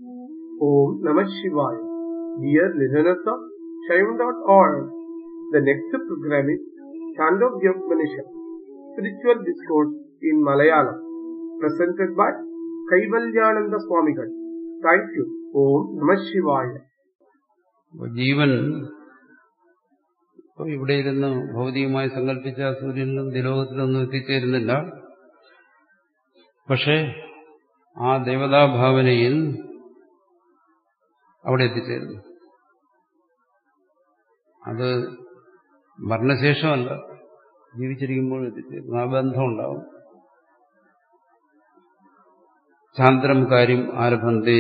Om Namah Shivaya. Dear listeners of Shaivan.org, the next program is Chandogya Spiritual Discourse in Malayalam, presented by Kaivalyananda Swamigal. Thank you. Om Namah Shivaya. അപ്പൊ ജീവൻ ഇപ്പൊ ഇവിടെ ഇരുന്ന് ഭൗതികമായി സങ്കല്പിച്ച സൂര്യനിലും ദിലോകത്തിലൊന്നും എത്തിച്ചേരുന്നില്ല പക്ഷെ ആ ദേവതാഭാവനയിൽ അവിടെ എത്തിച്ചേരുന്നു അത് മരണശേഷമല്ല ജീവിച്ചിരിക്കുമ്പോൾ എത്തിച്ചേരുന്നു ആ ബന്ധം ഉണ്ടാവും ചാന്ദ്രം കാര്യം ആരഭന്തേ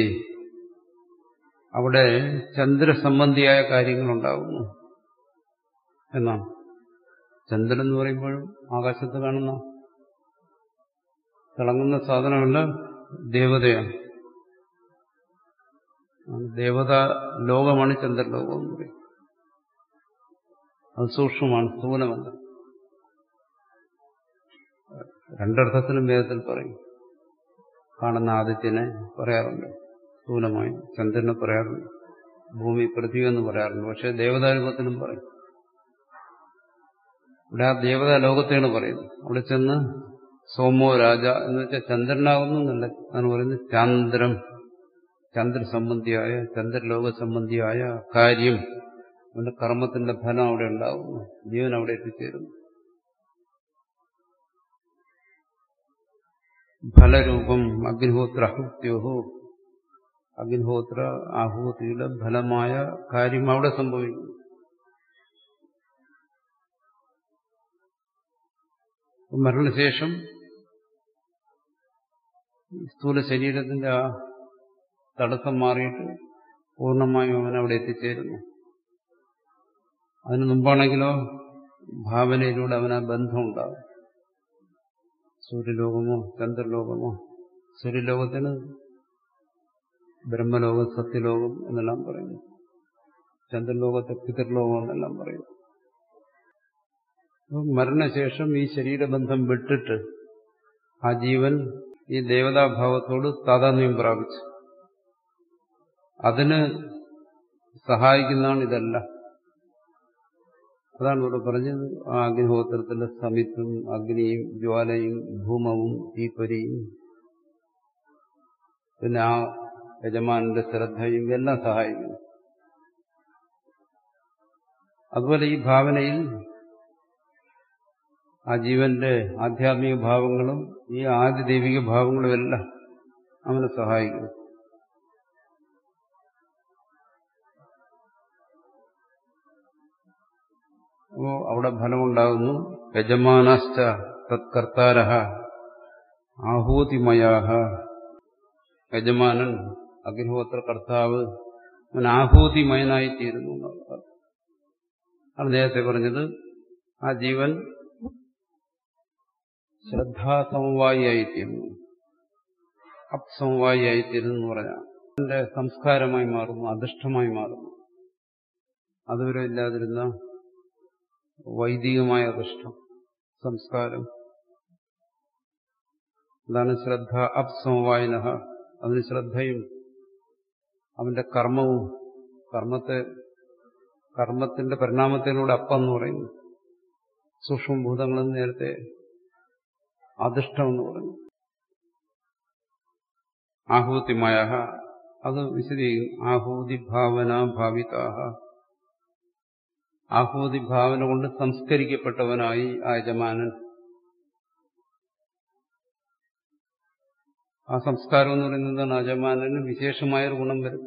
അവിടെ ചന്ദ്രസംബന്ധിയായ കാര്യങ്ങളുണ്ടാകുന്നു എന്നാണ് ചന്ദ്രൻ എന്ന് പറയുമ്പോഴും ആകാശത്ത് കാണുന്ന തിളങ്ങുന്ന സാധനമല്ല ദേവതയാണ് ദേവത ലോകമാണ് ചന്ദ്രലോകം എന്ന് പറയും അത് സൂക്ഷ്മമാണ് സ്ഥൂലമല്ല രണ്ടർത്ഥത്തിലും വേദത്തിൽ പറയും കാണുന്ന ആദിത്യനെ പറയാറുണ്ട് സ്ഥൂലമായി ചന്ദ്രനെ പറയാറുണ്ട് ഭൂമി പൃഥ്വി എന്ന് പറയാറുണ്ട് പക്ഷെ ദേവതാരൂപത്തിലും പറയും ഇവിടെ ആ ദേവതാ ലോകത്തെയാണ് പറയുന്നത് അവിടെ ചെന്ന് സോമോ രാജ എന്ന് വെച്ചാൽ ചന്ദ്രനാകുന്നു എന്നല്ല അതാണ് പറയുന്നത് ചന്ദ്രം ചന്ദ്രസംബന്ധിയായ ചന്ദ്രലോക സംബന്ധിയായ കാര്യം അവന്റെ കർമ്മത്തിന്റെ ഫലം അവിടെ ഉണ്ടാകുന്നു ജീവൻ അവിടെ എത്തിച്ചേരുന്നു ഫലരൂപം അഗ്നിഹോത്ര അഹുത്യോഹോ അഗ്നിഹോത്ര ആഹൂതിയുടെ ഫലമായ കാര്യം അവിടെ സംഭവിക്കുന്നു മരണശേഷം സ്ഥൂല ശരീരത്തിന്റെ ആ തടസ്സം മാറിയിട്ട് പൂർണ്ണമായും അവൻ അവിടെ എത്തിച്ചേരുന്നു അതിനു മുമ്പാണെങ്കിലോ ഭാവനയിലൂടെ അവന് ആ ബന്ധമുണ്ടാകും സൂര്യലോകമോ ചന്ദ്രലോകമോ സൂര്യലോകത്തിന് ബ്രഹ്മലോകം സത്യലോകം എന്നെല്ലാം പറയുന്നു ചന്ദ്രലോകത്തെ പിതൃലോകം എന്നെല്ലാം പറയുന്നു മരണശേഷം ഈ ശരീരബന്ധം വിട്ടിട്ട് ആ ജീവൻ ഈ ദേവതാഭാവത്തോട് താതാത്മ്യം പ്രാപിച്ചു അതിന് സഹായിക്കുന്നതാണ് ഇതെല്ലാം അതാണ് ഇവിടെ പറഞ്ഞത് ആ അഗ്നിഹോത്രത്തിന്റെ സമിത്തും അഗ്നിയും ജ്വാലയും ഭൂമവും തീപ്പൊരിയും പിന്നെ ആ യജമാനന്റെ ശ്രദ്ധയും എല്ലാം സഹായിക്കുന്നു അതുപോലെ ഈ ഭാവനയിൽ ആ ജീവന്റെ ആധ്യാത്മിക ഭാവങ്ങളും ഈ ആദ്യ ദൈവിക ഭാവങ്ങളും എല്ലാം അവനെ സഹായിക്കുന്നു അപ്പോ അവിടെ ഫലമുണ്ടാകുന്നു യജമാനശ്ച തത്കർത്താര ആഹൂതിമയാഹ യജമാനൻ അഗ്നിഹോത്ര കർത്താവ് അവൻ ആഹൂതിമയനായിത്തീരുന്നു ആണ് നേരത്തെ പറഞ്ഞത് ആ ജീവൻ ശ്രദ്ധാസമവായിയായിത്തീരുന്നു അപ്സമവായിയായിത്തീരുന്നു എന്ന് പറഞ്ഞാൽ അതിന്റെ സംസ്കാരമായി മാറുന്നു അധിഷ്ഠമായി മാറുന്നു അതുവരെ ഇല്ലാതിരുന്ന വൈദികമായ അധിഷ്ഠം സംസ്കാരം അതാണ് ശ്രദ്ധ അപ്സമവായന അതിന് ശ്രദ്ധയും അവന്റെ കർമ്മവും കർമ്മത്തെ കർമ്മത്തിന്റെ പരിണാമത്തിലൂടെ അപ്പെന്ന് പറയുന്നു സൂക്ഷ്മഭൂതങ്ങളെന്ന് നേരത്തെ അധിഷ്ഠം എന്ന് പറഞ്ഞു ആഹൂതിമയ അത് വിശദീകരിക്കും ആഹൂതി ഭാവന ഭാവിതാഹ ആഹൂതി ഭാവന കൊണ്ട് സംസ്കരിക്കപ്പെട്ടവനായി ആ യജമാനൻ ആ സംസ്കാരം എന്ന് പറയുന്നത് യജമാനന് വിശേഷമായൊരു ഗുണം വരും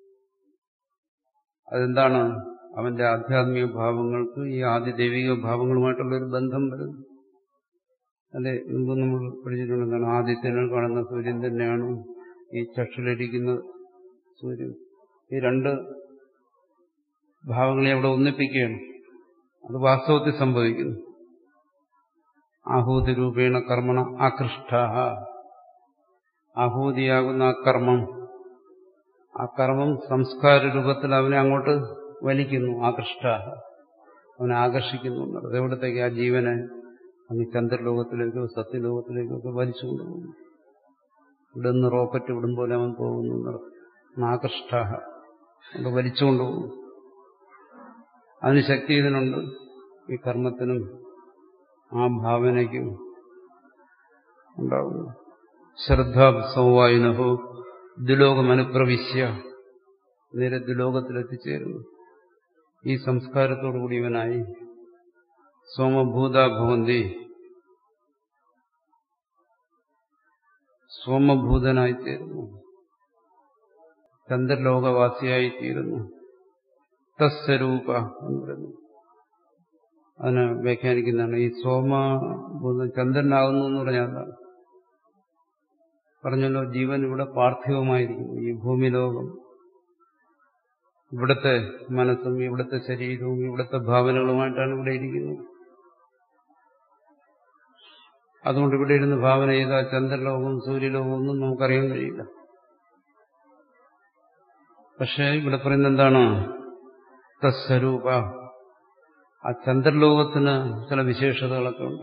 അതെന്താണ് അവന്റെ ആധ്യാത്മിക ഭാവങ്ങൾക്ക് ഈ ആദ്യ ദൈവിക ഭാവങ്ങളുമായിട്ടുള്ള ഒരു ബന്ധം വരും അല്ലെ മുമ്പ് നമ്മൾ പഠിച്ചിട്ടുണ്ട് എന്താണ് ആദിത്യനെ കാണുന്ന സൂര്യൻ തന്നെയാണ് ഈ ചക്ഷുലിരിക്കുന്ന സൂര്യൻ ഈ രണ്ട് ഭാവങ്ങളെ അവിടെ ഒന്നിപ്പിക്കുകയാണ് അത് വാസ്തവത്തിൽ സംഭവിക്കുന്നു ആഹൂതി രൂപേണ കർമ്മണ ആകൃഷ്ട ആഹൂതിയാകുന്ന ആ കർമ്മം ആ കർമ്മം സംസ്കാര രൂപത്തിൽ അവനെ അങ്ങോട്ട് വലിക്കുന്നു ആകൃഷ്ട അവനെ ആകർഷിക്കുന്നു എന്നുള്ളത് എവിടത്തേക്ക് ആ ജീവനെ അങ്ങ് ചന്ദ്രലോകത്തിലേക്കോ സത്യലോകത്തിലേക്കോ ഒക്കെ വലിച്ചുകൊണ്ടുപോകുന്നു ഇവിടെ നിന്ന് റോക്കറ്റ് വിടും പോലെ അവൻ പോകുന്നു എന്നുള്ളത് ആകൃഷ്ട കൊണ്ട് വലിച്ചുകൊണ്ടുപോകും അതിന് ശക്തി ഇതിനുണ്ട് ഈ കർമ്മത്തിനും ആ ഭാവനയ്ക്കും ഉണ്ടാകുന്നു ശ്രദ്ധാസൗവായുനഹോ ദുലോകമനുപ്രവിശ്യ നേരെ ദുലോകത്തിലെത്തിച്ചേരുന്നു ഈ സംസ്കാരത്തോടുകൂടി ഇവനായി സോമഭൂത ഭവന്തി സോമഭൂതനായിത്തീരുന്നു ചന്ദ്രലോകവാസിയായിത്തീരുന്നു തസ്വരൂപ എന്ന് പറയുന്നു അതിനെ വ്യാഖ്യാനിക്കുന്നതാണ് ഈ സോമഭൂതം ചന്ദ്രനാകുന്നു എന്ന് പറഞ്ഞാൽ എന്താണ് പറഞ്ഞല്ലോ ജീവൻ ഇവിടെ പാർത്ഥിവമായിരിക്കുന്നു ഈ ഭൂമിലോകം ഇവിടുത്തെ മനസ്സും ഇവിടുത്തെ ശരീരവും ഇവിടുത്തെ ഭാവനകളുമായിട്ടാണ് ഇവിടെ ഇരിക്കുന്നത് അതുകൊണ്ട് ഇവിടെ ഇരുന്ന് ഭാവന ചെയ്താൽ ചന്ദ്രലോകവും സൂര്യലോകവും ഒന്നും നമുക്കറിയാൻ കഴിയില്ല പക്ഷേ ഇവിടെ പറയുന്നത് എന്താണ് തസ്വരൂപ ആ ചന്ദ്രലോകത്തിന് ചില വിശേഷതകളൊക്കെ ഉണ്ട്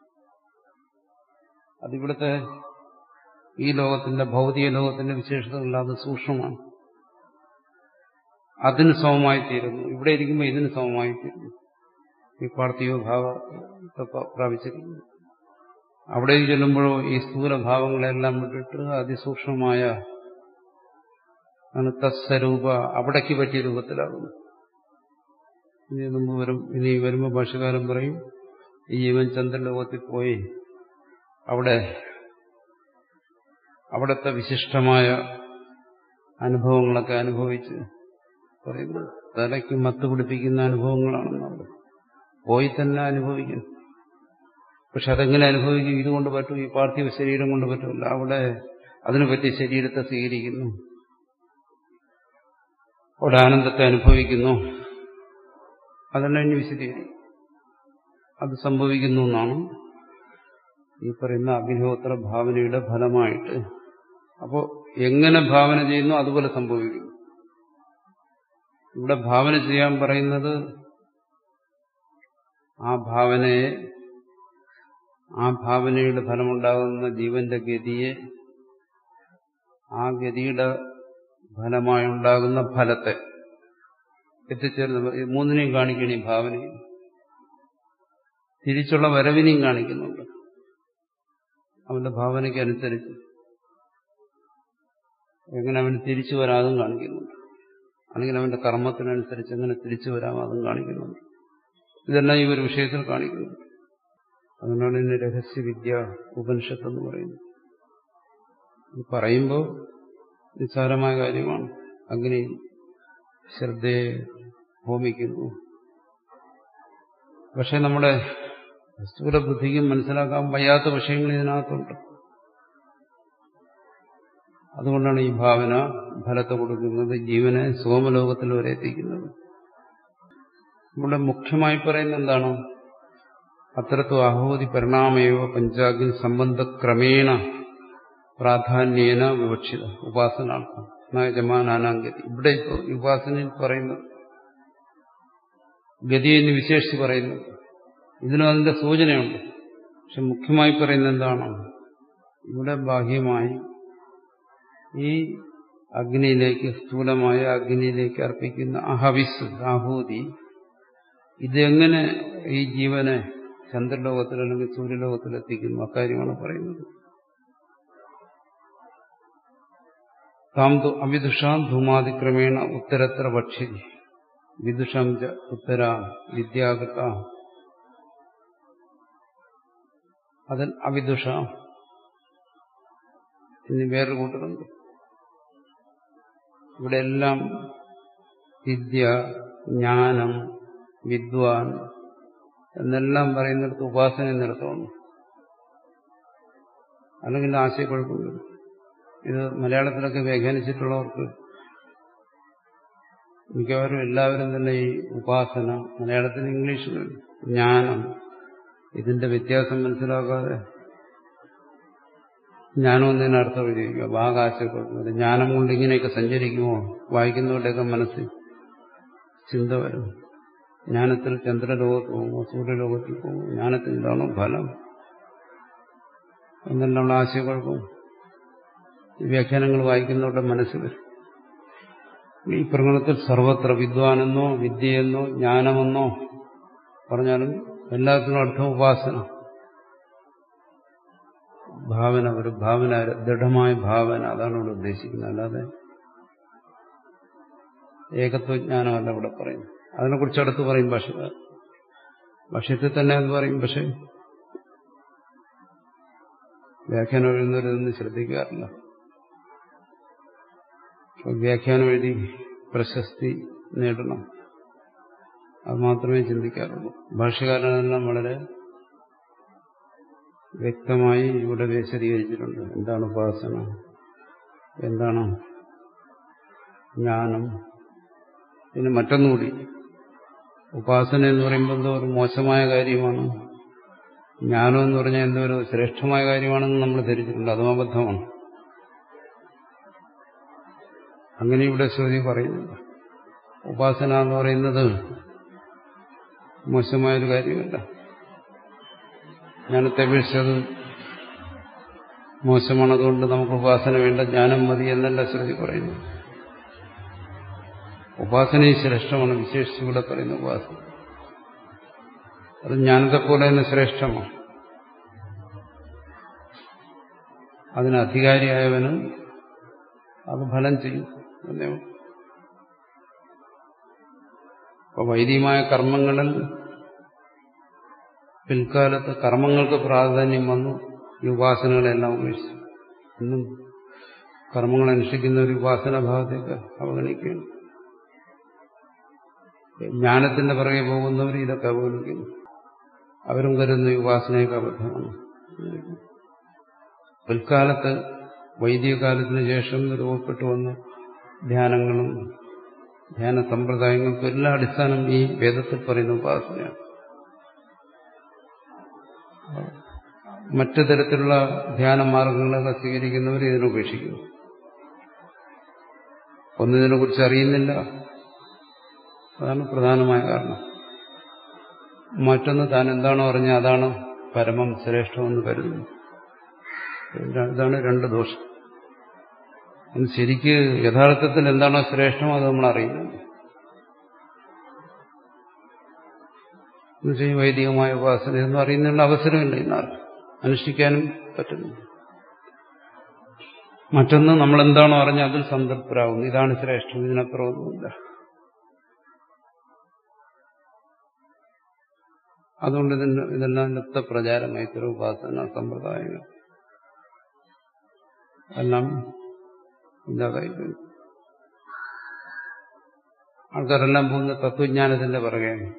അതിവിടുത്തെ ഈ ലോകത്തിന്റെ ഭൗതിക ലോകത്തിന്റെ വിശേഷതകളല്ല അത് സൂക്ഷ്മമാണ് അതിന് സമമായി തീരുന്നു ഇവിടെ ഇരിക്കുമ്പോൾ ഇതിന് സമമായി തീരുന്നു ഈ പാർത്ഥിവ ഭാവത്തെ പ്രാപിച്ചിരിക്കുന്നു അവിടെ ചെല്ലുമ്പോഴോ ഈ സ്ഥൂലഭാവങ്ങളെല്ലാം വിട്ടിട്ട് അതിസൂക്ഷ്മമായ തസ്വരൂപ അവിടേക്ക് പറ്റിയ രൂപത്തിലാകുന്നു ഇനി മുമ്പ് വരും ഇനി വരുമ്പോൾ ഭാഷകാരൻ പറയും ഈ ജീവൻ ചന്ദ്രലോകത്തിൽ പോയി അവിടെ അവിടുത്തെ വിശിഷ്ടമായ അനുഭവങ്ങളൊക്കെ അനുഭവിച്ച് പറയുന്നു തലയ്ക്ക് മത്ത് പിടിപ്പിക്കുന്ന അനുഭവങ്ങളാണെന്നവിടെ പോയി തന്നെ അനുഭവിക്കും പക്ഷെ അതെങ്ങനെ അനുഭവിക്കും ഇതുകൊണ്ട് പറ്റും ഈ പാർത്ഥിവ ശരീരം കൊണ്ട് പറ്റില്ല അവിടെ അതിനു പറ്റിയ ശരീരത്തെ സ്വീകരിക്കുന്നു അവിടെ ആനന്ദത്തെ അനുഭവിക്കുന്നു അതെല്ലാം ഇനി വിശദീകരിക്കും അത് സംഭവിക്കുന്നു എന്നാണ് ഈ പറയുന്ന അഗ്നിഹോത്ര ഭാവനയുടെ ഫലമായിട്ട് അപ്പോൾ എങ്ങനെ ഭാവന ചെയ്യുന്നു അതുപോലെ സംഭവിക്കും ഇവിടെ ഭാവന ചെയ്യാൻ പറയുന്നത് ആ ഭാവനയെ ആ ഭാവനയുടെ ഫലമുണ്ടാകുന്ന ജീവന്റെ ഗതിയെ ആ ഗതിയുടെ ഫലമായുണ്ടാകുന്ന ഫലത്തെ എത്തിച്ചേർന്ന് മൂന്നിനെയും കാണിക്കണം ഈ ഭാവനയും തിരിച്ചുള്ള വരവിനെയും കാണിക്കുന്നുണ്ട് അവന്റെ ഭാവനയ്ക്ക് അനുസരിച്ച് എങ്ങനെ അവന് തിരിച്ചു വരാതും കാണിക്കുന്നുണ്ട് അല്ലെങ്കിൽ അവന്റെ കർമ്മത്തിനനുസരിച്ച് എങ്ങനെ തിരിച്ചു വരാം അതും കാണിക്കുന്നുണ്ട് ഇതെല്ലാം ഈ ഒരു വിഷയത്തിൽ കാണിക്കുന്നുണ്ട് അതുകൊണ്ടാണ് ഇതിന് രഹസ്യവിദ്യ ഉപനിഷത്ത് എന്ന് പറയുന്നത് ഇത് പറയുമ്പോൾ നിസ്സാരമായ കാര്യമാണ് അഗ്നി ശ്രദ്ധയെ ഹോമിക്കുന്നു പക്ഷെ നമ്മുടെ സ്ഥൂലബുദ്ധിക്കും മനസ്സിലാക്കാൻ വയ്യാത്ത വിഷയങ്ങൾ ഇതിനകത്തുണ്ട് അതുകൊണ്ടാണ് ഈ ഭാവന ഫലത്തെ കൊടുക്കുന്നത് ജീവനെ സോമലോകത്തിൽ വരെ എത്തിക്കുന്നത് ഇവിടെ മുഖ്യമായി പറയുന്ന എന്താണ് അത്രത്വ ആഹൂതി പരിണാമയോ പഞ്ചാഗ്നി സംബന്ധക്രമേണ പ്രാധാന്യേന വിവക്ഷിത ഉപാസനാർത്ഥം യജമാനാനാംഗതി ഇവിടെ ഇപ്പോൾ ഉപാസനയിൽ പറയുന്നത് ഗതി എന്ന് വിശേഷിച്ച് പറയുന്നു ഇതിനും അതിന്റെ സൂചനയുണ്ട് പക്ഷെ മുഖ്യമായി പറയുന്നത് എന്താണ് ഇവിടെ ബാഹ്യമായി ഈ അഗ്നിയിലേക്ക് സ്ഥൂലമായ അഗ്നിയിലേക്ക് അർപ്പിക്കുന്ന അഹവിസ് ആഹൂതി ഇതെങ്ങനെ ഈ ജീവനെ ചന്ദ്രലോകത്തിൽ അല്ലെങ്കിൽ സൂര്യലോകത്തിൽ എത്തിക്കുന്നു അക്കാര്യമാണ് പറയുന്നത് താം അവിദുഷാം ധൂമാതിക്രമേണ ഉത്തരത്ര ഭക്ഷ്യ വിദുഷം ച ഉത്തര വിദ്യാകൃത അതിൽ അവിദുഷ ഇനി വേറൊരു കൂട്ടരുണ്ട് ഇവിടെ എല്ലാം വിദ്യ ജ്ഞാനം വിദ്വാൻ എന്നെല്ലാം പറയുന്നിടത്ത് ഉപാസന എന്നിടത്താണ് അല്ലെങ്കിൽ ആശയക്കുഴപ്പമില്ല ഇത് മലയാളത്തിലൊക്കെ വ്യാഖ്യാനിച്ചിട്ടുള്ളവർക്ക് മിക്കവാറും എല്ലാവരും തന്നെ ഈ ഉപാസന മലയാളത്തിൽ ഇംഗ്ലീഷിൽ ജ്ഞാനം ഇതിന്റെ വ്യത്യാസം മനസ്സിലാക്കാതെ ജ്ഞാനം എന്നതിന് അർത്ഥം എഴുതിയിരിക്കുക ഭാഗാശയക്കുഴപ്പമില്ല ജ്ഞാനം കൊണ്ട് ഇങ്ങനെയൊക്കെ സഞ്ചരിക്കുമോ വായിക്കുന്നവരുടെയൊക്കെ മനസ്സിൽ ചിന്ത വരും ജ്ഞാനത്തിൽ ചന്ദ്രലോകത്ത് പോകുമോ സൂര്യലോകത്തിൽ പോകുമോ ജ്ഞാനത്തിൽ എന്താണോ ഫലം എന്നെല്ലാം ആശയക്കുഴപ്പം ഈ വ്യാഖ്യാനങ്ങൾ വായിക്കുന്നവരുടെ മനസ്സിൽ വരും ഈ പ്രകടനത്തിൽ സർവത്ര വിദ്വാനെന്നോ വിദ്യയെന്നോ ജ്ഞാനമെന്നോ പറഞ്ഞാലും എല്ലാത്തിനും അർത്ഥം ഉപാസന ഭാവന ഒരു ഭാവന ദൃഢമായ ഭാവന അതാണ് ഇവിടെ ഉദ്ദേശിക്കുന്നത് അല്ലാതെ ഏകത്വജ്ഞാനമല്ല ഇവിടെ പറയുന്നത് അതിനെക്കുറിച്ച് അടുത്ത് പറയും ഭാഷ ഭാഷ്യത്തിൽ തന്നെ എന്ന് പറയും പക്ഷെ വ്യാഖ്യാനം എഴുതുന്നവരൊന്നും ശ്രദ്ധിക്കാറില്ല വ്യാഖ്യാനം എഴുതി പ്രശസ്തി നേടണം അത് മാത്രമേ ചിന്തിക്കാറുള്ളൂ ഭാഷകാരനെല്ലാം വളരെ വ്യക്തമായി ഇവിടെ വിശദീകരിച്ചിട്ടുണ്ട് എന്താണ് ഉപാസന എന്താണ് ജ്ഞാനം പിന്നെ മറ്റൊന്നുകൂടി ഉപാസന എന്ന് പറയുമ്പോൾ എന്തോ ഒരു മോശമായ കാര്യമാണ് ജ്ഞാനം എന്ന് പറഞ്ഞാൽ എന്തോ ഒരു ശ്രേഷ്ഠമായ കാര്യമാണെന്ന് നമ്മൾ ധരിച്ചിട്ടുണ്ട് അതും അബദ്ധമാണ് അങ്ങനെ ഇവിടെ ശ്രുതി പറയുന്നില്ല ഉപാസന എന്ന് പറയുന്നത് മോശമായൊരു കാര്യമല്ല ജ്ഞാനത്തെ അപേക്ഷിച്ചത് മോശമാണ് അതുകൊണ്ട് നമുക്ക് ഉപാസന വേണ്ട ജ്ഞാനം മതി എന്നല്ല ശ്രുതി പറയുന്നു ഉപാസനയും ശ്രേഷ്ഠമാണ് വിശേഷിച്ച് ഇവിടെ പറയുന്ന ഉപാസന അത് ജ്ഞാനത്തെപ്പോലെ തന്നെ ശ്രേഷ്ഠമാണ് അതിന് അധികാരിയായവന് അത് ഫലം ചെയ്യും എന്നേ ഉള്ളൂ അപ്പൊ വൈദികമായ കർമ്മങ്ങളിൽ പിൽക്കാലത്ത് കർമ്മങ്ങൾക്ക് പ്രാധാന്യം വന്നു ഈ ഉപാസനകളെല്ലാം ഉപേക്ഷിച്ചു ഇന്നും കർമ്മങ്ങൾ അനുഷ്ഠിക്കുന്ന ഒരു ഉപാസന ഭാഗത്തേക്ക് അവഗണിക്കുകയാണ് ജ്ഞാനത്തിന്റെ പിറകെ പോകുന്നവർ ഇതൊക്കെ അവഗണിക്കുന്നു അവരും കരുതുന്ന ഈ ഉപാസനയൊക്കെ അബദ്ധമാണ് പിൽക്കാലത്ത് വൈദിക കാലത്തിന് ശേഷം രൂപപ്പെട്ടു വന്ന ധ്യാനങ്ങളും ധ്യാന സമ്പ്രദായങ്ങൾക്കും എല്ലാ അടിസ്ഥാനം ഈ വേദത്തിൽ പറയുന്ന ഉപാസനയാണ് മറ്റു തരത്തിലുള്ള ധ്യാന മാർഗങ്ങളൊക്കെ സ്വീകരിക്കുന്നവർ ഇതിനുപേക്ഷിക്കുന്നു ഒന്നിതിനെ കുറിച്ച് അറിയുന്നില്ല അതാണ് പ്രധാനമായ കാരണം മറ്റൊന്ന് താൻ എന്താണോ അറിഞ്ഞ അതാണ് പരമം ശ്രേഷ്ഠമെന്ന് കരുതുന്നു ഇതാണ് രണ്ട് ദോഷം ശരിക്ക് യഥാർത്ഥത്തിൽ എന്താണോ ശ്രേഷ്ഠം അത് നമ്മൾ അറിയുന്നുണ്ട് എന്നുവെച്ചാൽ വൈദികമായ ഉപാസന എന്ന് അറിയുന്നതിനുള്ള അവസരമില്ല ഇന്നാർക്കും അനുഷ്ഠിക്കാനും പറ്റുന്നു മറ്റൊന്ന് നമ്മൾ എന്താണോ അറിഞ്ഞ അതിൽ സംതൃപ്തരാകുന്നു ഇതാണ് ശ്രേഷ്ഠം ഇതിനപ്പുറമൊന്നുമില്ല അതുകൊണ്ട് ഇതിന് ഇതെല്ലാം നിത്ത പ്രചാരമായി ഇത്തരം ഉപാസന സമ്പ്രദായങ്ങൾ എല്ലാം ഇല്ലാതായി പോയി ആൾക്കാരെല്ലാം പോകുന്ന തത്വജ്ഞാനത്തിന്റെ പിറകെയാണ്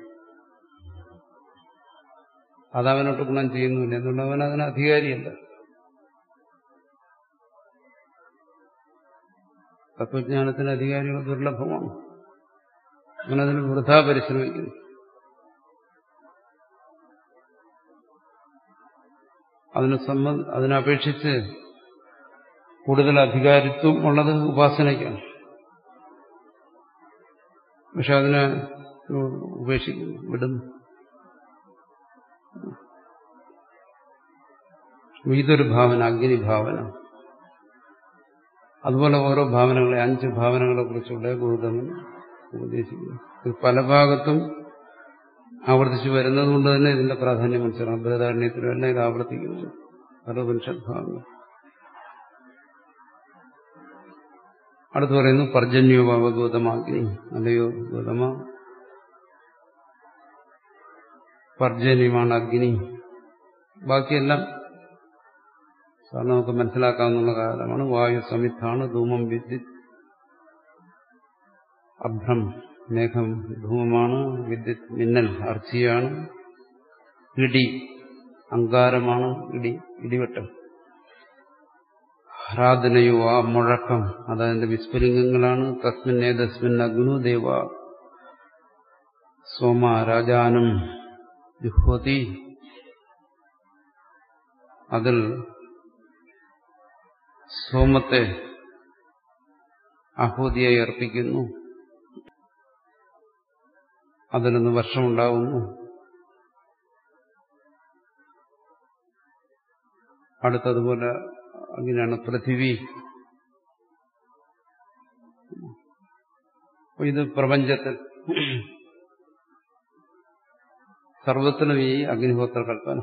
അതവനോട്ട് ഗുണം ചെയ്യുന്നില്ല എന്തുകൊണ്ട് അവൻ അതിന് അധികാരിയല്ല തത്വജ്ഞാനത്തിന് അധികാരികൾ ദുർലഭമാണ് അവനതിന് വൃഥാ പരിശ്രമിക്കുന്നു അതിന് സംബന്ധ അതിനപേക്ഷിച്ച് കൂടുതൽ അധികാരിത്വം ഉള്ളത് ഉപാസനയ്ക്കാണ് പക്ഷെ അതിനെ ഉപേക്ഷിക്കുന്നു വിടുന്നു ഇതൊരു ഭാവന അഗ്നി ഭാവന അതുപോലെ ഓരോ ഭാവനകളെ അഞ്ച് ഭാവനകളെ കുറിച്ചുള്ള ഗൗതമൻ ഉപദേശിക്കുന്നു ഇത് പല ഭാഗത്തും ആവർത്തിച്ചു വരുന്നത് കൊണ്ട് തന്നെ ഇതിന്റെ പ്രാധാന്യം മനസ്സിലാക്കാം ബൃഹദാരണ്യത്തിലും എല്ലാം ഇത് ആവർത്തിക്കുന്നു പല ഉപനിഷത് ഭാഗങ്ങൾ അടുത്ത് പറയുന്നു പർജന്യോഭാവ ഗൗതമാഗ്നി അല്ലയോ ഗൗതമ പർജന്യമാണ് അഗ്നി ബാക്കിയെല്ലാം സാറിന് നമുക്ക് മനസ്സിലാക്കാവുന്ന കാലമാണ് വായു സമിത്താണ് ധൂമം വിദ്യുത് അഭ്രം മേഘം ധൂമമാണ് വിദ്യുത് മിന്നൽ അർച്ചിയാണ് ഇടി അങ്കാരമാണ് ഇടി ഇടിവെട്ടം ആരാധനയോ ആ മുഴക്കം അതതിന്റെ വിസ്ഫുലിംഗങ്ങളാണ് തസ്മിൻ ഏതസ്മിൻ അഗ്നു ദേവ സോമ രാജാനം ജുഹോതി അതിൽ സോമത്തെ ആഹൂതിയായി അർപ്പിക്കുന്നു അതിൽ നിന്ന് വർഷമുണ്ടാകുന്നു അടുത്തതുപോലെ അങ്ങനെയാണ് പൃഥിവി അപ്പൊ ഇത് പ്രപഞ്ചത്തിൽ സർവത്തിലും ഈ അഗ്നിഹോത്ര കൽപ്പന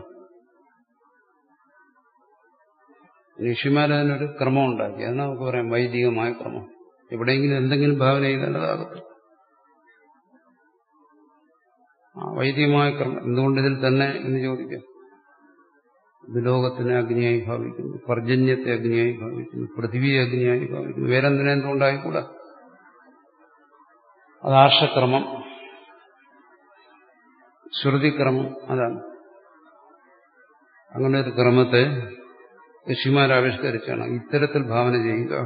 ഋഷിമാരതിനൊരു ക്രമം ഉണ്ടാക്കി അത് നമുക്ക് പറയാം വൈദികമായ ക്രമം എവിടെയെങ്കിലും എന്തെങ്കിലും ഭാവന ചെയ്തതാകത്തില്ല ആ വൈദികമായ ക്രമം എന്തുകൊണ്ട് ഇതിൽ തന്നെ എന്ന് ചോദിക്കാം ലോകത്തിനെ അഗ്നിയായി ഭാവിക്കുന്നു പർജന്യത്തെ അഗ്നിയായി ഭാവിക്കുന്നു പൃഥ്വിയെ അഗ്നിയായി ഭാവിക്കുന്നു വേറെ എന്തിനെ എന്തുകൊണ്ടായിക്കൂടാ അത് ആർഷക്രമം ശ്രുതിക്രമം അതാണ് അങ്ങനെ ഒരു ക്രമത്തെ ഋഷിമാർ ആവിഷ്കരിച്ചാണ് ഇത്തരത്തിൽ ഭാവന ചെയ്യുക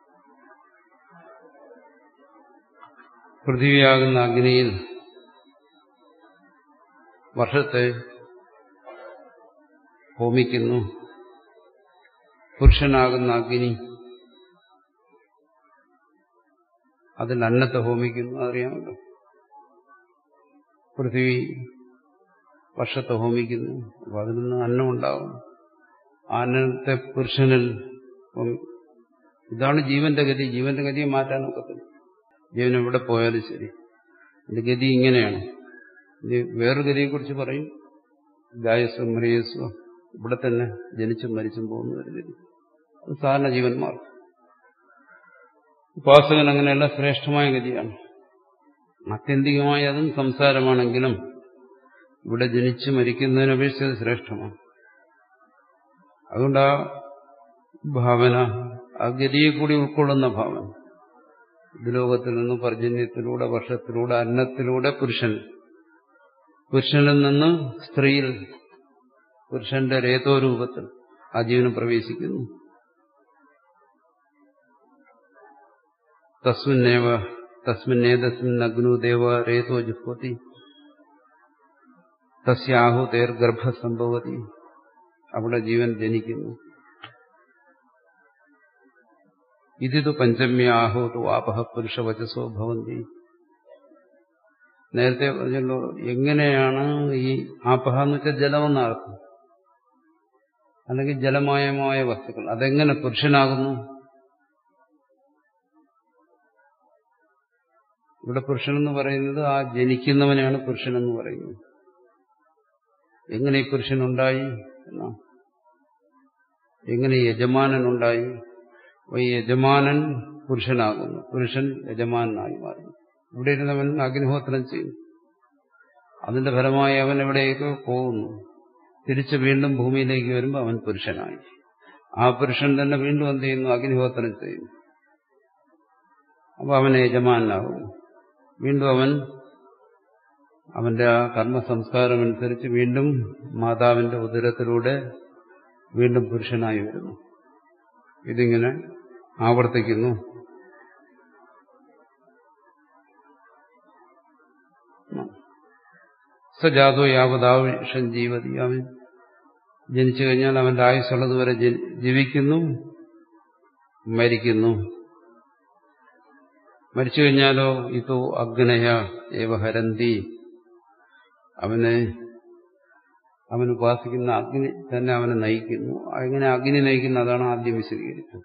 പൃഥ്വിയാകുന്ന അഗ്നിയിൽ വർഷത്തെ ഹോമിക്കുന്നു പുരുഷനാകുന്ന അഗ്നി അതിൽ അന്നത്തെ ഹോമിക്കുന്നു അറിയാമല്ലോ പൃഥ്വി വർഷത്തെ ഹോമിക്കുന്നു അപ്പൊ അതിൽ നിന്ന് അന്നം ഉണ്ടാകും ആ അന്നത്തെ പുരുഷനിൽ ഹോമിക്കും ഇതാണ് ജീവന്റെ ഗതി ജീവന്റെ ഗതിയെ മാറ്റാൻ ഒക്കത്തില്ല ജീവൻ എവിടെ പോയാലും ശരി എന്റെ ഗതി ഇങ്ങനെയാണ് ഇനി വേറൊരു ഗതിയെക്കുറിച്ച് പറയും ഗായസ്വം മറിയസ്വം ഇവിടെ തന്നെ ജനിച്ചും മരിച്ചും പോകുന്ന ഒരു ഗതി അത് സാധാരണ ജീവന്മാർ ഉപാസകൻ അങ്ങനെയല്ല ശ്രേഷ്ഠമായ ഗതിയാണ് ആത്യന്തികമായി അതും സംസാരമാണെങ്കിലും ഇവിടെ ജനിച്ച് മരിക്കുന്നതിനപേക്ഷിച്ച് അത് ശ്രേഷ്ഠമാണ് അതുകൊണ്ട് ആ ഭാവന ആ ഗതിയെ കൂടി ഉൾക്കൊള്ളുന്ന ഭാവന ഇത് ലോകത്തിൽ നിന്ന് പർജന്യത്തിലൂടെ വർഷത്തിലൂടെ അന്നത്തിലൂടെ പുരുഷൻ പുരുഷനിൽ നിന്ന് സ്ത്രീയിൽ പുരുഷന്റെ രേതോരൂപത്തിൽ ആ ജീവനം പ്രവേശിക്കുന്നു തസ്മിന്നേവ തസ്മിന്നേതസ്മിൻ അഗ്നു ദേവ രേതോ ജുഹ്വതി തസ്യാഹുതേർ ഗർഭസംഭവതി അവിടെ ജീവൻ ജനിക്കുന്നു ഇതിതു പഞ്ചമ്യാഹോതു ആപഹ പുരുഷവചസോ ഭവന്തി നേരത്തെ പറഞ്ഞല്ലോ എങ്ങനെയാണ് ഈ ആപഹ എന്ന് വെച്ചാൽ ജലമെന്നർത്ഥം അല്ലെങ്കിൽ ജലമയമായ വസ്തുക്കൾ അതെങ്ങനെ പുരുഷനാകുന്നു ഇവിടെ പുരുഷനെന്ന് പറയുന്നത് ആ ജനിക്കുന്നവനെയാണ് പുരുഷനെന്ന് പറയുന്നത് എങ്ങനെ ഈ പുരുഷനുണ്ടായി എന്നാ എങ്ങനെ യജമാനനുണ്ടായി ഈ യജമാനൻ പുരുഷനാകുന്നു പുരുഷൻ യജമാനായി മാറുന്നു ഇവിടെ ഇരുന്നവൻ അഗ്നിഹോത്രം ചെയ്യും അതിന്റെ ഫലമായി അവൻ എവിടേക്ക് പോകുന്നു തിരിച്ച് വീണ്ടും ഭൂമിയിലേക്ക് വരുമ്പോൾ അവൻ പുരുഷനായി ആ പുരുഷൻ തന്നെ വീണ്ടും എന്ത് ചെയ്യുന്നു അഗ്നിഹോത്രം ചെയ്യുന്നു അപ്പൊ അവൻ യജമാനാകുന്നു വീണ്ടും അവൻ അവന്റെ ആ കർമ്മ സംസ്കാരം അനുസരിച്ച് വീണ്ടും മാതാവിന്റെ ഉദരത്തിലൂടെ വീണ്ടും പുരുഷനായി വരുന്നു ഇതിങ്ങനെ ആവർത്തിക്കുന്നു സജാതോ യാവതാവിഷൻ ജീവതി അവൻ ജനിച്ചു കഴിഞ്ഞാൽ അവന്റെ ആയുസ്സുള്ളതുവരെ ജീവിക്കുന്നു മരിക്കുന്നു മരിച്ചു കഴിഞ്ഞാലോ ഇതോ അഗ്നയ ഏവഹരന്തി അവനെ അവൻ ഉപാസിക്കുന്ന അഗ്നി തന്നെ അവനെ നയിക്കുന്നു എങ്ങനെ അഗ്നി നയിക്കുന്നു അതാണ് ആദ്യം വിശദീകരിച്ചത്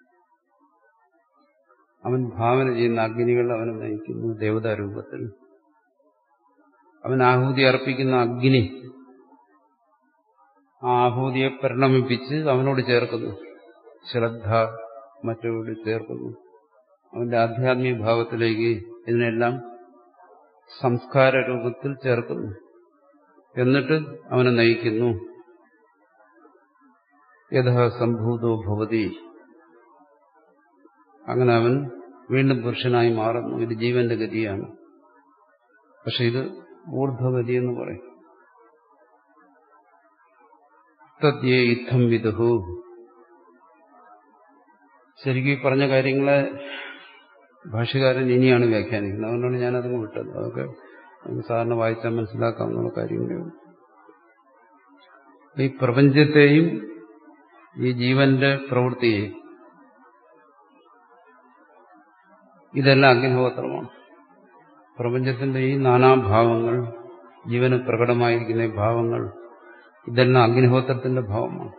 അവൻ ഭാവന ചെയ്യുന്ന അഗ്നികൾ അവനെ നയിക്കുന്നു ദേവതാരൂപത്തിൽ അവൻ ആഹൂതി അർപ്പിക്കുന്ന അഗ്നി ആ ആഹൂതിയെ പരിണമിപ്പിച്ച് അവനോട് ചേർക്കുന്നു ശ്രദ്ധ മറ്റോട് ചേർക്കുന്നു അവന്റെ ആധ്യാത്മിക ഭാവത്തിലേക്ക് ഇതിനെല്ലാം സംസ്കാര രൂപത്തിൽ ചേർക്കുന്നു എന്നിട്ട് അവനെ നയിക്കുന്നു യഥാ സംഭൂതോ ഭവതി അങ്ങനെ അവൻ വീണ്ടും പുരുഷനായി മാറുന്നു ഇത് ജീവന്റെ ഗതിയാണ് പക്ഷെ ഇത് ഊർധ്വഗതി എന്ന് പറയും തദ്യേ യുദ്ധം വിദുഹു ശരിക്കും പറഞ്ഞ കാര്യങ്ങളെ ഭാഷകാരൻ ഇനിയാണ് വ്യാഖ്യാനിക്കുന്നത് അതുകൊണ്ടാണ് ഞാനതങ്ങ് വിട്ടത് അതൊക്കെ നമുക്ക് സാറിന് വായിച്ചാൽ മനസ്സിലാക്കാവുന്ന കാര്യങ്ങളേ ഉള്ളൂ ഈ പ്രപഞ്ചത്തെയും ഈ ജീവന്റെ പ്രവൃത്തിയെയും ഇതെല്ലാം അഗ്നിഹോത്രമാണ് പ്രപഞ്ചത്തിന്റെ ഈ നാനാഭാവങ്ങൾ ജീവന് പ്രകടമായിരിക്കുന്ന ഈ ഭാവങ്ങൾ ഇതെല്ലാം അഗ്നിഹോത്രത്തിന്റെ ഭാവമാണ്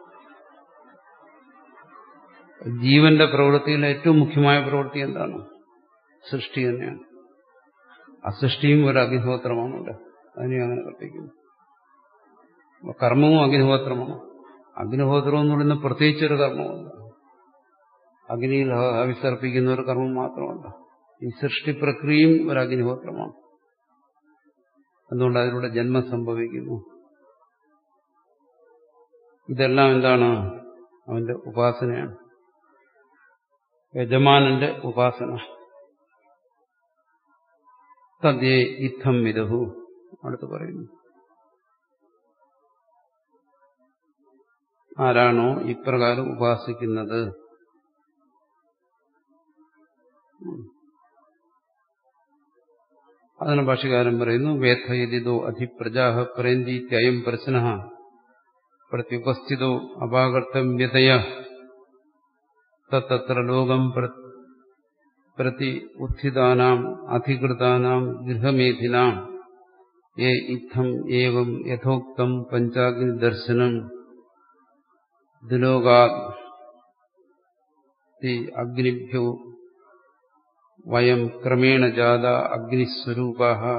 ജീവന്റെ പ്രവൃത്തിയിലെ ഏറ്റവും മുഖ്യമായ പ്രവൃത്തി എന്താണ് സൃഷ്ടി തന്നെയാണ് അസൃഷ്ടിയും ഒരു അഗ്നിഹോത്രമാണ് ഇവിടെ അതിനെ അങ്ങനെ കൽപ്പിക്കുന്നു അപ്പൊ കർമ്മവും അഗ്നിഹോത്രമാണ് അഗ്നിഹോത്രം എന്ന് പറയുന്ന പ്രത്യേകിച്ചൊരു കർമ്മമല്ല അഗ്നിയിൽ ആവിസർപ്പിക്കുന്ന ഒരു കർമ്മം മാത്രമല്ല ഈ സൃഷ്ടി പ്രക്രിയയും ഒരു അഗ്നിഹോത്രമാണ് എന്തുകൊണ്ട് അതിലൂടെ ജന്മം സംഭവിക്കുന്നു ഇതെല്ലാം എന്താണ് അവന്റെ ഉപാസനയാണ് യജമാനന്റെ ഉപാസന തദ്യേ ഇത്തം വിദഹു അടുത്ത് പറയുന്നു ആരാണോ ഇപ്രകാരം ഉപാസിക്കുന്നത് അതിന് ഭാഷകാരൻ പറയുന്നു വേദയതിതോ അധിപ്രജാഹ പ്രേന്ദീത്യയം പ്രശ്ന പ്രത്യുപസ്ഥിതോ അപാകർത്തവ്യതയ തത്ര ലോകം പ്രതി ഉത്ഥിതാനാം അധികൃതാനാം ഗൃഹമേധിനാം യേ ഇത്തം ഏവം യഥോക്തം പഞ്ചാഗ്നി ദർശനം ദുലോകാ അഗ്നിഭ്യോ വയം ക്രമേണ ജാത അഗ്നിസ്വരൂപ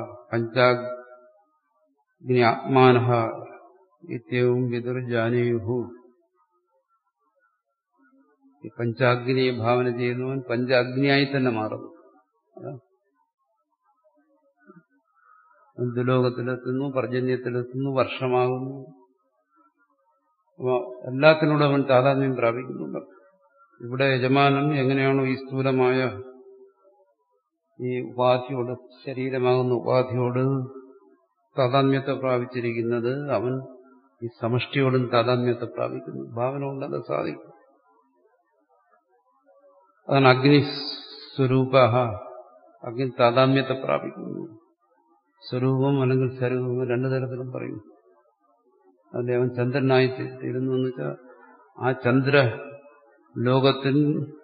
പഞ്ചാഗ്നി ആത്മാന ഇത്യവും വിദുർജാനയുഹു ഈ പഞ്ചാഗ്നിയെ ഭാവന ചെയ്യുന്നവൻ പഞ്ചാഗ്നിയായി തന്നെ മാറുന്നു ദുലോകത്തിലെത്തുന്നു പർജന്യത്തിലെത്തുന്നു വർഷമാകുന്നു എല്ലാത്തിനോടും അവൻ താതാത്മ്യം പ്രാപിക്കുന്നുണ്ട് ഇവിടെ യജമാനൻ എങ്ങനെയാണോ ഈ സ്ഥൂലമായ ഈ ഉപാധിയോട് ശരീരമാകുന്ന ഉപാധിയോട് താതാത്മ്യത്തെ പ്രാപിച്ചിരിക്കുന്നത് അവൻ ഈ സമഷ്ടിയോടും താതാത്മ്യത്തെ പ്രാപിക്കുന്നു ഭാവന കൊണ്ടത് സാധിക്കും അതാണ് അഗ്നി സ്വരൂപ അഗ്നി താതാത്മ്യത്തെ പ്രാപിക്കുന്നു സ്വരൂപം അല്ലെങ്കിൽ സ്വരൂപം രണ്ടു തരത്തിലും പറയും അതിൽ അവൻ ചന്ദ്രനായി തീരുന്നു എന്ന് വെച്ചാൽ ആ ചന്ദ്ര ലോകത്തിൽ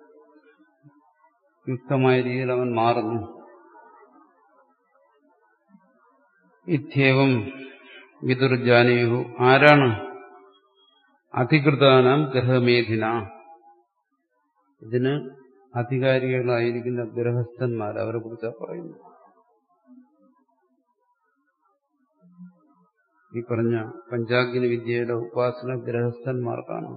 യുക്തമായ രീതിയിൽ അവൻ മാറുന്നു ഇത്യവം വിദുർജാനയു ആരാണ് അധികൃതാനാം ഗ്രഹമേധിന ഇതിന് അധികാരികളായിരിക്കുന്ന ഗൃഹസ്ഥന്മാർ അവരെ കുറിച്ചാണ് പറയുന്നു ഈ പറഞ്ഞ പഞ്ചാഗ്നി വിദ്യയുടെ ഉപാസന ഗൃഹസ്ഥന്മാർക്കാണ്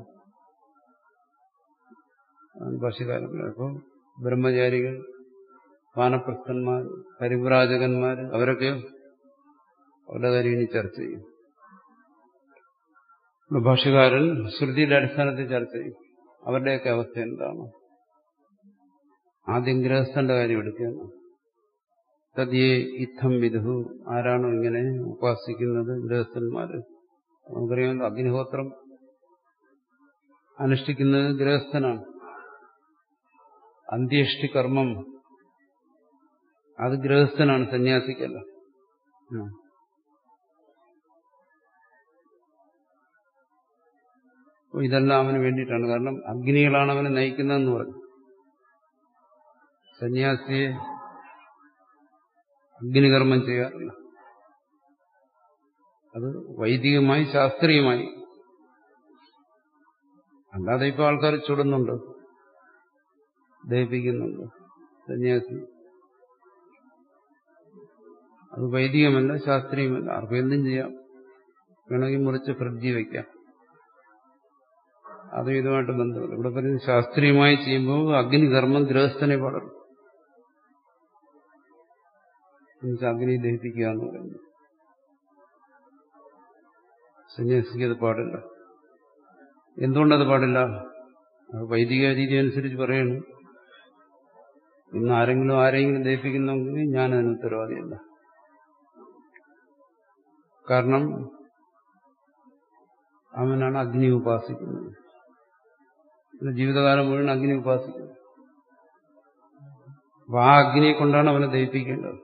ഭാഷകാരം അപ്പോൾ ബ്രഹ്മചാരികൾ വാനപ്രസ്ഥന്മാർ പരിവ്രാജകന്മാർ അവരൊക്കെ അവരുടെ കാര്യം ഇനി ചർച്ച ചെയ്യും ഭാഷകാരൻ ശ്രുതിയുടെ അടിസ്ഥാനത്തിൽ ചർച്ച ചെയ്യും അവരുടെയൊക്കെ അവസ്ഥ എന്താണ് ആദ്യം ഗൃഹസ്ഥന്റെ കാര്യം എടുക്കുകയാണ് തതിയെ ഇത്തം വിധു ആരാണോ ഇങ്ങനെ ഉപാസിക്കുന്നത് ഗൃഹസ്ഥന്മാര് നമുക്കറിയാമല്ലോ അഗ്നിഹോത്രം അനുഷ്ഠിക്കുന്നത് ഗൃഹസ്ഥനാണ് അന്ത്യേഷ്ടി കർമ്മം അത് ഗൃഹസ്ഥനാണ് സന്യാസിക്കല്ല ഇതെല്ലാം അവന് വേണ്ടിയിട്ടാണ് കാരണം അഗ്നികളാണ് അവനെ നയിക്കുന്നതെന്ന് പറഞ്ഞു സന്യാസിയെ അഗ്നികർമ്മം ചെയ്യാറില്ല അത് വൈദികമായി ശാസ്ത്രീയമായി അല്ലാതെ ഇപ്പൊ ആൾക്കാർ ചുടുന്നുണ്ട് ദഹിപ്പിക്കുന്നുണ്ട് സന്യാസി അത് വൈദികമല്ല ശാസ്ത്രീയമല്ല ആർക്കും എന്തും ചെയ്യാം വേണമെങ്കിൽ മുറിച്ച് ഫ്രിഡ്ജി വയ്ക്കാം അതും ഇതുമായിട്ട് ബന്ധമില്ല ഇവിടെ പറയുന്നത് ശാസ്ത്രീയമായി ചെയ്യുമ്പോൾ അഗ്നികർമ്മം ഗൃഹസ്ഥനെ പാടുള്ളൂ എന്നുവെച്ചാൽ അഗ്നി ദഹിപ്പിക്കുക എന്ന് പറയുന്നത് സന്യാസിക്ക് അത് പാടില്ല എന്തുകൊണ്ടത് പാടില്ല വൈദിക രീതി അനുസരിച്ച് പറയണം ഇന്ന് ആരെങ്കിലും ആരെങ്കിലും ദഹിപ്പിക്കുന്നെങ്കിൽ ഞാൻ അതിന് ഉത്തരവാദിയല്ല കാരണം അവനാണ് അഗ്നി ഉപാസിക്കുന്നത് ജീവിതകാലം മുഴുവൻ അഗ്നി ഉപാസിക്കുന്നത് അപ്പൊ ആ അഗ്നിയെ കൊണ്ടാണ് അവനെ ദഹിപ്പിക്കേണ്ടത്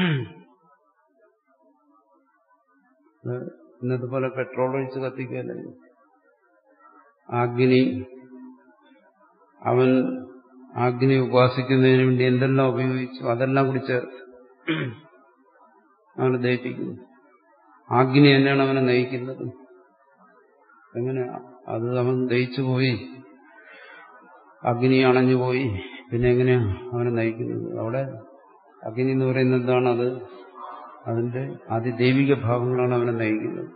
ഇന്നത്തെ പോലെ പെട്രോൾ ഒഴിച്ച് കത്തിക്കുകയല്ല അഗ്നി അവൻ അഗ്നി ഉപാസിക്കുന്നതിന് വേണ്ടി എന്തെല്ലാം ഉപയോഗിച്ചു അതെല്ലാം കൂടി ചേർത്ത് അവനെ ദഹിപ്പിക്കുന്നു അഗ്നി തന്നെയാണ് അവനെ നയിക്കുന്നത് എങ്ങനെ അത് അവൻ ദഹിച്ചു പോയി അഗ്നി അണഞ്ഞുപോയി പിന്നെ എങ്ങനെയാ അവനെ നയിക്കുന്നത് അവിടെ അഗ്നി എന്ന് പറയുന്നത് എന്താണ് അത് അതിന്റെ അതിദൈവിക ഭാവങ്ങളാണ് അവനെ നയിക്കുന്നത്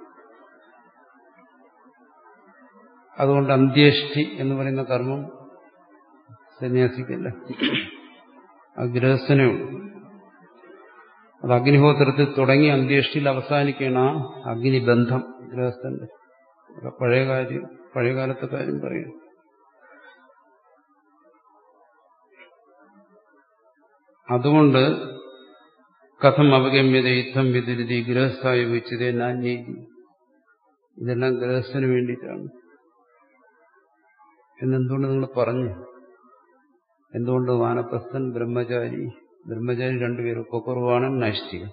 അതുകൊണ്ട് അന്ത്യേഷ്ടി എന്ന് പറയുന്ന കർമ്മം സന്യാസിക്കല്ല അത് ഗൃഹസ്ഥനേ ഉള്ളൂ അത് അഗ്നിഹോത്രത്തിൽ തുടങ്ങി അന്ത്യേഷ്ടിയിൽ അവസാനിക്കുകയാണ് ആ അഗ്നിബന്ധം ഗൃഹസ്ഥന്റെ പഴയ കാര്യം പഴയ കാലത്തെ കാര്യം പറയും അതുകൊണ്ട് കഥം അവഗമ്യത യുദ്ധം വിതുരുതി ഗൃഹസ്ഥായി വെച്ചതേ നാന്യേരി ഇതെല്ലാം ഗൃഹസ്ഥന് വേണ്ടിയിട്ടാണ് എന്നെന്തുകൊണ്ട് നിങ്ങൾ പറഞ്ഞു എന്തുകൊണ്ട് വാനപ്രസ്ഥൻ ബ്രഹ്മചാരി ബ്രഹ്മചാരി രണ്ടുപേരും ഉപകുർവാണൻ നൈഷ്ഠികൻ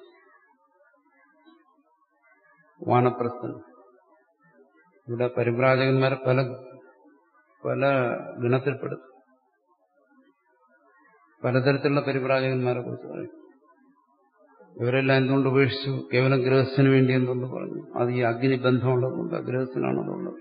വാനപ്രസ്ഥൻ ഇവിടെ പരിപ്രാജകന്മാരെ പല പല ഗണത്തിൽപ്പെടും പലതരത്തിലുള്ള പരിപ്രാജകന്മാരെ കുറിച്ച് പറയും ഇവരെല്ലാം എന്തുകൊണ്ട് ഉപേക്ഷിച്ചു കേവലം ഗൃഹസ്ഥന് വേണ്ടി എന്തുകൊണ്ട് പറഞ്ഞു അത് ഈ അഗ്നി ബന്ധമുള്ളതുകൊണ്ട് ഗൃഹസ്ഥനാണതുള്ളത്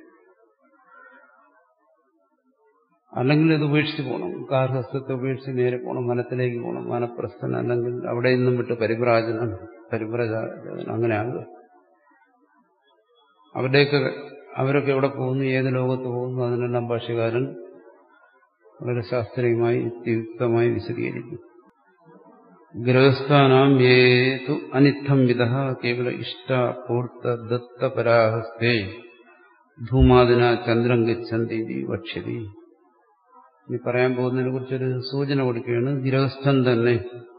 അല്ലെങ്കിൽ ഇത് ഉപേക്ഷിച്ച് പോകണം ഗാർഹസ്ഥത്തെ ഉപേക്ഷിച്ച് നേരെ പോകണം വനത്തിലേക്ക് പോകണം വനപ്രസ്ഥൻ അല്ലെങ്കിൽ അവിടെ നിന്നും വിട്ട് പരിപ്രാജനം പരിപ്രജാജനം അങ്ങനെ ആകുക അവരുടെയൊക്കെ അവരൊക്കെ എവിടെ പോകുന്നു ഏത് ലോകത്ത് പോകുന്നു അതിനെല്ലാം ഭാഷകാരൻ വളരെ ശാസ്ത്രീയമായി യുക്തിയുക്തമായി വിശദീകരിക്കും ഗൃഹസ്ഥാനാം ഏതു അനിത്തം വിധ കേവല ഇഷ്ട പൂർത്ത ദത്തപരാഹസ്തേ ധൂമാദിന ചന്ദ്രം ഗച്ഛന്തി വക്ഷ്യതി ഇനി പറയാൻ പോകുന്നതിനെ കുറിച്ചൊരു സൂചന കൊടുക്കുകയാണ് ഗൃഹസ്ഥൻ തന്നെ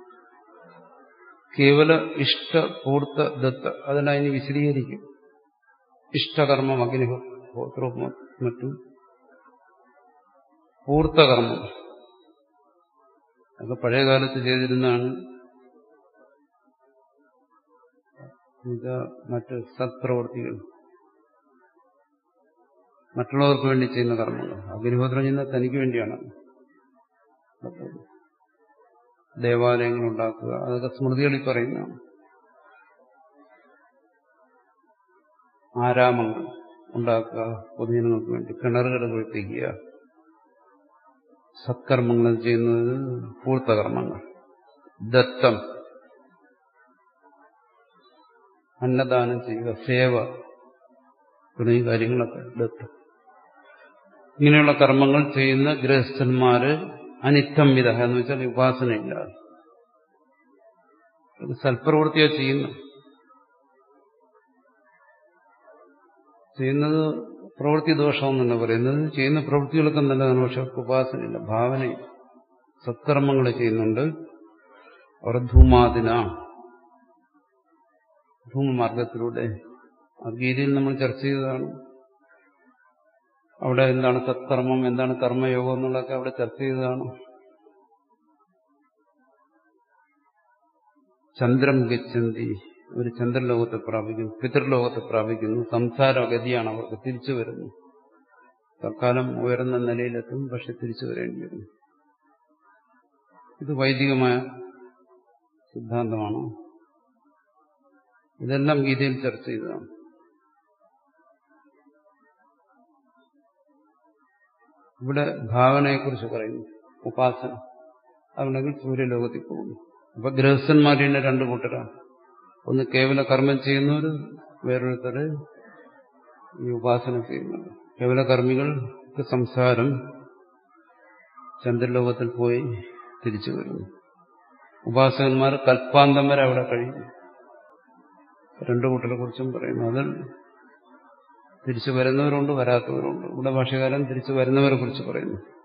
കേവല ഇഷ്ട പൂർത്ത ദത്ത അതെല്ലാം ഇനി വിശദീകരിക്കും ഇഷ്ടകർമ്മം അഗ്നിഹോത്രവും മറ്റും പൂർത്തകർമ്മം അതൊക്കെ പഴയ കാലത്ത് ചെയ്തിരുന്നതാണ് മറ്റ് സത്പ്രവർത്തികൾ മറ്റുള്ളവർക്ക് വേണ്ടി ചെയ്യുന്ന കർമ്മങ്ങൾ അഗ്നിഹോത്രം ചെയ്യുന്നത് തനിക്ക് വേണ്ടിയാണ് ദേവാലയങ്ങൾ ഉണ്ടാക്കുക അതൊക്കെ സ്മൃതികളിൽ പറയുന്നതാണ് ആരാമങ്ങൾ ഉണ്ടാക്കുക പൊതുജനങ്ങൾക്ക് വേണ്ടി കിണറുകൾ കുഴിപ്പിക്കുക സത്കർമ്മങ്ങൾ ചെയ്യുന്നത് പൂർത്തകർമ്മങ്ങൾ ദത്തം അന്നദാനം ചെയ്യുക സേവ തുടങ്ങിയ കാര്യങ്ങളൊക്കെ ദത്തം ഇങ്ങനെയുള്ള കർമ്മങ്ങൾ ചെയ്യുന്ന ഗൃഹസ്ഥന്മാര് അനിത്തം വിധ എന്ന് വെച്ചാൽ ഉപാസനയില്ലാതെ അത് സൽപ്രവൃത്തിയാ ചെയ്യുന്നു ചെയ്യുന്നത് പ്രവൃത്തി ദോഷമെന്നല്ല പറയുന്നത് ചെയ്യുന്ന പ്രവൃത്തികളൊക്കെ നല്ലതാണ് പക്ഷെ ഉപാസനയില്ല ഭാവനയിൽ സത്കർമ്മങ്ങൾ ചെയ്യുന്നുണ്ട് അവർ ധൂമാതിന ധൂമമാർഗത്തിലൂടെ ആ ഗീതയിൽ നമ്മൾ ചർച്ച ചെയ്തതാണ് അവിടെ എന്താണ് സത്കർമ്മം എന്താണ് കർമ്മയോഗം എന്നുള്ളതൊക്കെ അവിടെ ചർച്ച ചെയ്തതാണ് ചന്ദ്രം ഗച്ഛന്തി ഒരു ചന്ദ്രലോകത്തെ പ്രാപിക്കുന്നു പിതൃലോകത്തെ പ്രാപിക്കുന്നു സംസാരഗതിയാണ് അവർക്ക് തിരിച്ചു വരുന്നു തൽക്കാലം ഉയർന്ന നിലയിലെത്തും പക്ഷെ തിരിച്ചു വരേണ്ടി വരുന്നു ഇത് വൈദികമായ സിദ്ധാന്തമാണ് ഇതെല്ലാം ഗീതയിൽ ചർച്ച ചെയ്തതാണ് ഇവിടെ ഭാവനയെക്കുറിച്ച് പറയുന്നു ഉപാസന അതുണ്ടെങ്കിൽ സൂര്യലോകത്തിൽ പോകുന്നു അപ്പൊ ഗൃഹസ്ഥന്മാരുടെ രണ്ട് കൂട്ടരാണ് ഒന്ന് കേവല കർമ്മം ചെയ്യുന്നവർ വേറൊരുത്തർ ഈ ഉപാസന ചെയ്യുന്നുണ്ട് കേവല കർമ്മികൾക്ക് സംസാരം ചന്ദ്രലോകത്തിൽ പോയി തിരിച്ചു വരുന്നു ഉപാസകന്മാർ കൽപ്പാന്തം വരെ അവിടെ കഴിയും രണ്ടു കൂട്ടരെ കുറിച്ചും പറയുന്നു അതിൽ തിരിച്ചു വരുന്നവരുണ്ട് വരാത്തവരുണ്ട് ഇവിടെ ഭാഷകാരൻ തിരിച്ചു വരുന്നവരെ കുറിച്ച് പറയുന്നു